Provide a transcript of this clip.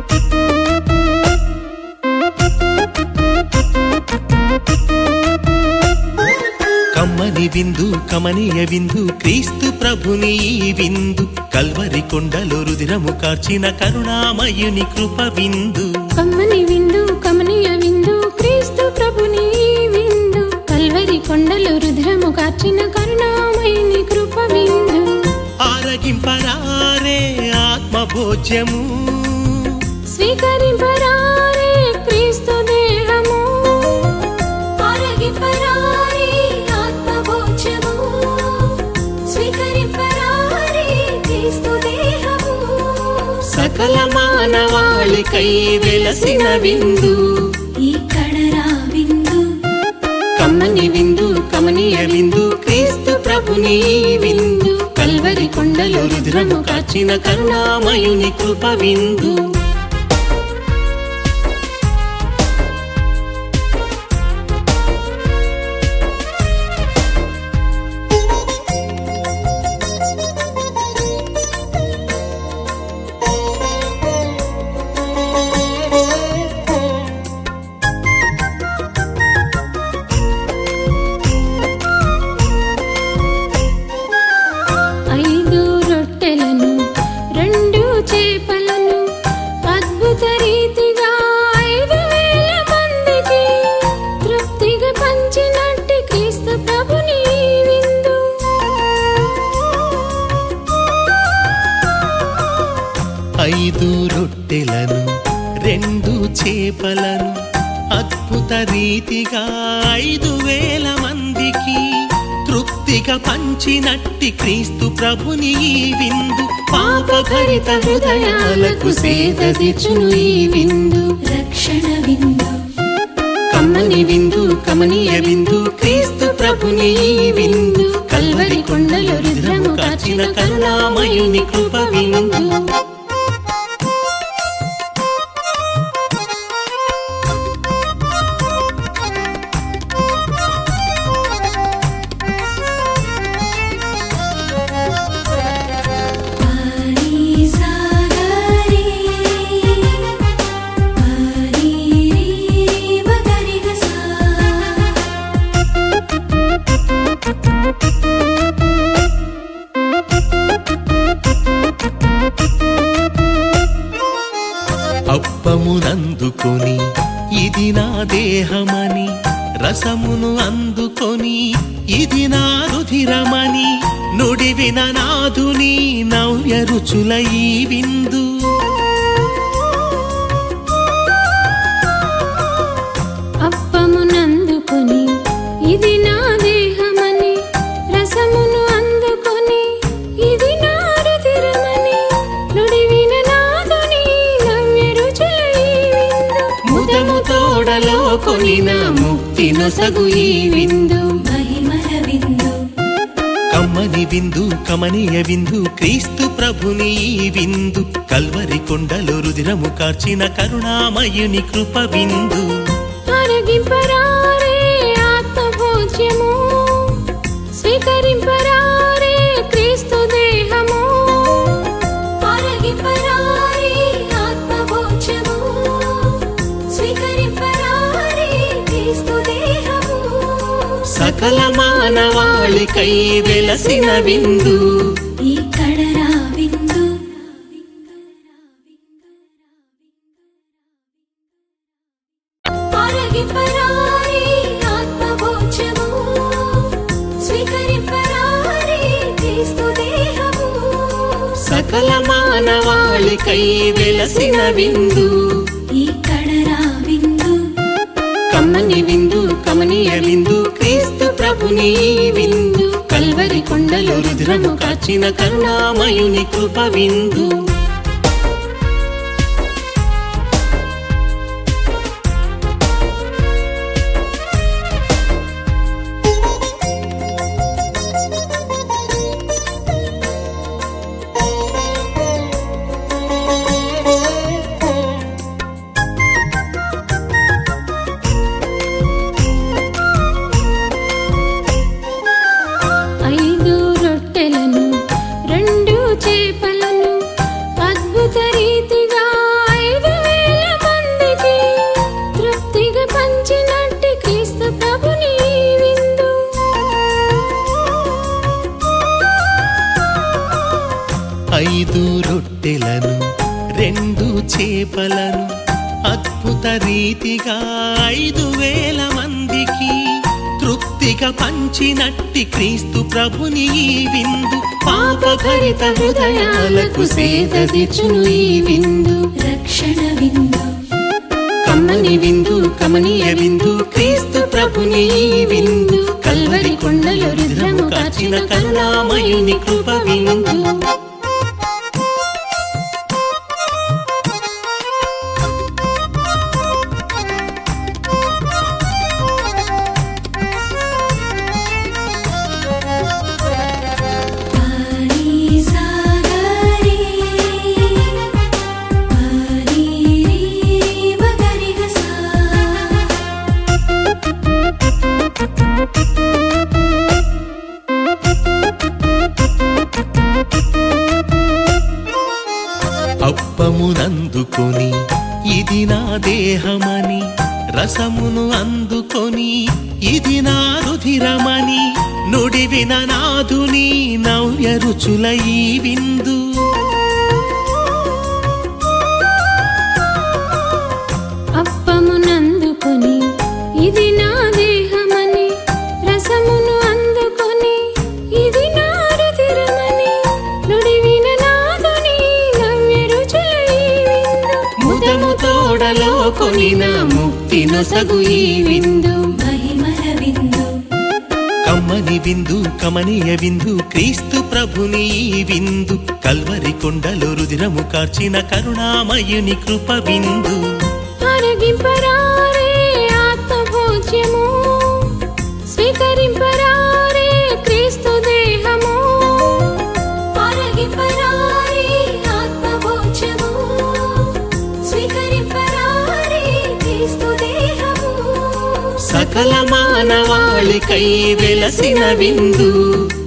కమ్మని విందు కమనీయ విందు క్రీస్తు ప్రభుని ఈ విందు కల్వరి కొండలు రుదిరము కార్చిన కరుణామయుని కృప విందు కమ్మని విందు కమనీయ విందు క్రీస్తు ప్రభుని విందు కల్వరి కొండలు రుద్రము కార్చిన కరుణామయుని కృప విందు ఆరగింపరారే ఆత్మభోజ్యము స్వీకరింపరారే క్రీస్తు దేహము ఆరగింపరారే ఆత్మభోజ్యము స్వీకరింపరారే క్రీస్తు దేహము సకల మానవాళికై వెలసిన విందు ఈ కడరా విందు కమ్మని విందు కమనీయ విందు క్రీస్తు ప్రభుని ఈ విందు కల్వరి కొండలు రుద్రము కాచిన కరుణామయుని కృప విందు ఐదు రొట్టెలను రెండు చేపలను అద్భుత రీతిగా ఐదు వేల మందికి తృప్తిగా పంచినట్టి క్రీస్తు ప్రభుని విందు ఐదు రొట్టెలను రెండు చేపలను అద్భుత రీతిగా ఐదు వేల మందికి తృప్తిగా పంచినట్టి క్రీస్తు ప్రభుని ఈ విందు పాపభరిత హృదయాలకు సేదదిచును ఈ విందు రక్షణ విందు కమ్మని విందు కమనీయ విందు క్రీస్తు ప్రభుని ఈ విందు కల్వరి కొండలు రుద్రము కాచిన కరుణామయుని కృప విందు పాని సాగరే పాని రీ మగరి గసా అప్పమునందుకొని ఇది నా దేహమని రసమును అందుకొని ఇది నా రుధిరమని నుడివిన నాదుని నవ్య రుచుల ఈ విందు అప్పమునందుకొని ఇది నా దేహమని రసమును అందుకొని ఇది నా రుధిరమని నుడివిన నాదుని నవ్య రుచుల ఈ విందు ముదము తోడలో కొనిన ముక్తి నొసగు ఈ విందు మహిమల విందు కమ్మని విందు కమనీయ విందు క్రీస్తు ప్రభుని ఈ విందు కల్వరి కొండలు రుదిరము కార్చిన కరుణామయుని కృప విందు ఆరగింపరారే ఆత్మభోజ్యము స్వీకరింపరారే క్రీస్తు దేహము ఆరగింపరారే ఆత్మభోజ్యము స్వీకరింపరారే క్రీస్తు దేహము సకల మానవాళికై వెలసిన విందు ఈ కడరా విందు ఆరగింపరారే ఆత్మభోజ్యము స్వీకరింపరారే క్రీస్తు దేహము సకల మానవాళికై వెలసిన విందు ఈ కడరా విందు కమ్మని విందు కమనీయ విందు క్రీస్తు ప్రభుని ఈ విందు కల్వరి కొండలు రుద్రము కాచిన కరుణామయుని కృప విందు ఐదు రొట్టెలను రెండు చేపలను చేపలను అద్భుత రీతిగా ఐదు వేల మందికి తృప్తిగా పంచినట్టి క్రీస్తు ప్రభుని ఈ విందు పాపభరిత హృదయాలకు సేద తీర్చును ఈ విందు రక్షణ విందు కమ్మని విందు కమనీయ విందు క్రీస్తు ప్రభుని ఈ విందు కల్వరి కొండలో రుద్రము కాచిన కరుణామయుని కృప విందు పాని సాగరే పాని రే మగరి గసా అప్పమునందుకొని ఇది నా దేహమని రసమును అందుకొని ఇది నా రుధిరమని నుడివిన నాదుని నవ్య రుచుల ఈ విందు అప్పమునందుకొని ఇది నా దేహమని రసమును అందుకొని ఇది నా రుధిరమని నుడివిన నాదుని నవ్య రుచుల ఈ విందు ముదము తోడలో కొనిన ముక్తి నొసగు ఈ విందు మహిమల విందు కమ్మని విందు కమనీయ విందు క్రీస్తు ప్రభుని ఈ విందు కల్వరి కొండలో రుధిరము కార్చిన కరుణామయుని కృప విందు ఆరగింపరారే ఆత్మభోజ్యము స్వీకరింపరారే క్రీస్తు దేహము ఆరగింపరారే ఆత్మభోజ్యము స్వీకరింపరారే క్రీస్తు దేహము సకల మానవాళికై వెలసిన విందు